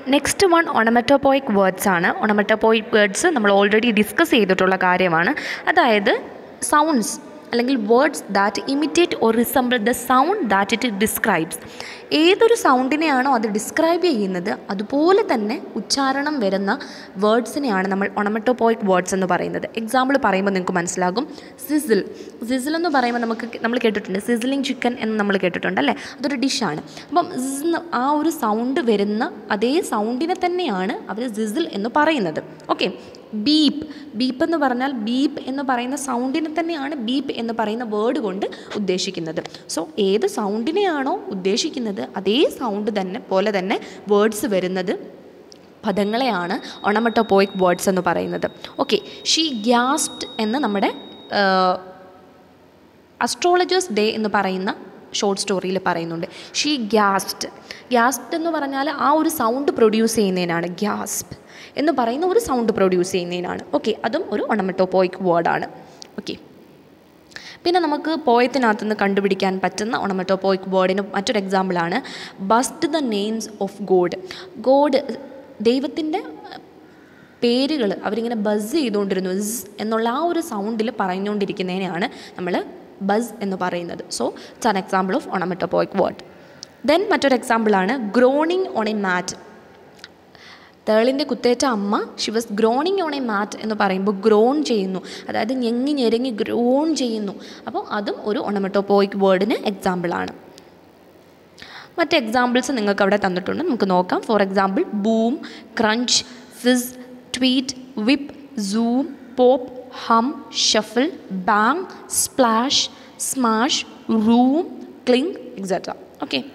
next one onomatopoeic words ആണ് onomatopoeic words നമ്മൾ already discuss ചെയ്തിട്ടുള്ള കാര്യമാണ് അതായത് സൗണ്ട്സ് അല്ലെങ്കിൽ words that imitate or resemble the sound that it describes ഏതൊരു സൗണ്ടിനെയാണോ അത് ഡിസ്ക്രൈബ് ചെയ്യുന്നത് അതുപോലെ തന്നെ ഉച്ചാരണം വരുന്ന വേർഡ്സിനെയാണ് നമ്മൾ ഒണമറ്റോപോയിക് വേർഡ്സ് എന്ന് പറയുന്നത് എക്സാമ്പിൾ പറയുമ്പോൾ നിങ്ങൾക്ക് മനസ്സിലാകും സിസിൽ സിസിൽ എന്ന് പറയുമ്പോൾ നമുക്ക് നമ്മൾ കേട്ടിട്ടുണ്ട് സിസിലിംഗ് ചിക്കൻ എന്ന് നമ്മൾ കേട്ടിട്ടുണ്ട് അല്ലേ അതൊരു ഡിഷാണ് അപ്പം സിസ് ആ ഒരു സൗണ്ട് വരുന്ന അതേ സൗണ്ടിനെ തന്നെയാണ് അവർ സിസിൽ എന്ന് പറയുന്നത് ഓക്കെ ബീപ്പ് ബീപ്പ് എന്ന് പറഞ്ഞാൽ ബീപ്പ് എന്ന് പറയുന്ന സൗണ്ടിനെ തന്നെയാണ് ബീപ്പ് എന്ന് പറയുന്ന വേർഡ് കൊണ്ട് ഉദ്ദേശിക്കുന്നത് സോ ഏത് സൗണ്ടിനെയാണോ ഉദ്ദേശിക്കുന്നത് അതേ സൗണ്ട് തന്നെ പോലെ തന്നെ വേർഡ്സ് വരുന്നത് പദങ്ങളെയാണ് ഒണമട്ടോപോയിക് വേർഡ്സ് എന്ന് പറയുന്നത് ഓക്കെ ഷീ ഗ്യാസ്ഡ് എന്ന് നമ്മുടെ അസ്ട്രോളജേഴ്സ് ഡേ എന്ന് പറയുന്ന ഷോർട്ട് സ്റ്റോറിയിൽ പറയുന്നുണ്ട് ഷീ ഗ്യാസ്ഡ് ഗ്യാസ്ഡ് എന്ന് പറഞ്ഞാൽ ആ ഒരു സൗണ്ട് പ്രൊഡ്യൂസ് ചെയ്യുന്നതിനാണ് ഗ്യാസ്പ് എന്ന് പറയുന്ന ഒരു സൗണ്ട് പ്രൊഡ്യൂസ് ചെയ്യുന്നതിനാണ് ഓക്കെ അതും ഒരു ഒണമറ്റോപോയിക് വേർഡാണ് ഓക്കെ പിന്നെ നമുക്ക് പോയത്തിനകത്ത് നിന്ന് കണ്ടുപിടിക്കാൻ പറ്റുന്ന ഒണമറ്റോപോയിക് വേർഡിന് മറ്റൊരു എക്സാമ്പിളാണ് bust the names of god god ദൈവത്തിൻ്റെ പേരുകൾ അവരിങ്ങനെ ബസ് ചെയ്തുകൊണ്ടിരുന്നു സ് എന്നുള്ള ആ ഒരു സൗണ്ടിൽ പറഞ്ഞുകൊണ്ടിരിക്കുന്നതിനെയാണ് നമ്മൾ ബസ് എന്ന് പറയുന്നത് so it's an example of onomatopoeic word then മറ്റൊരു എക്സാമ്പിളാണ് ഗ്രോണിങ് ഓൺ എ മാറ്റ് തേളിൻ്റെ കുത്തേറ്റ അമ്മ she was groaning on a mat എന്ന് പറയുമ്പോൾ ഗ്രോൺ ചെയ്യുന്നു അതായത് ഞെങ്ങി ഞെരങ്ങി ഗ്രോൺ ചെയ്യുന്നു അപ്പോൾ അതും ഒരു ഒണമറ്റോപോയിക് വേർഡിന് എക്സാമ്പിളാണ് മറ്റ് എക്സാമ്പിൾസ് നിങ്ങൾക്ക് അവിടെ തന്നിട്ടുണ്ട് നമുക്ക് നോക്കാം for example boom crunch fizz tweet whip zoom pop hum shuffle bang splash smash room cling etcetera okay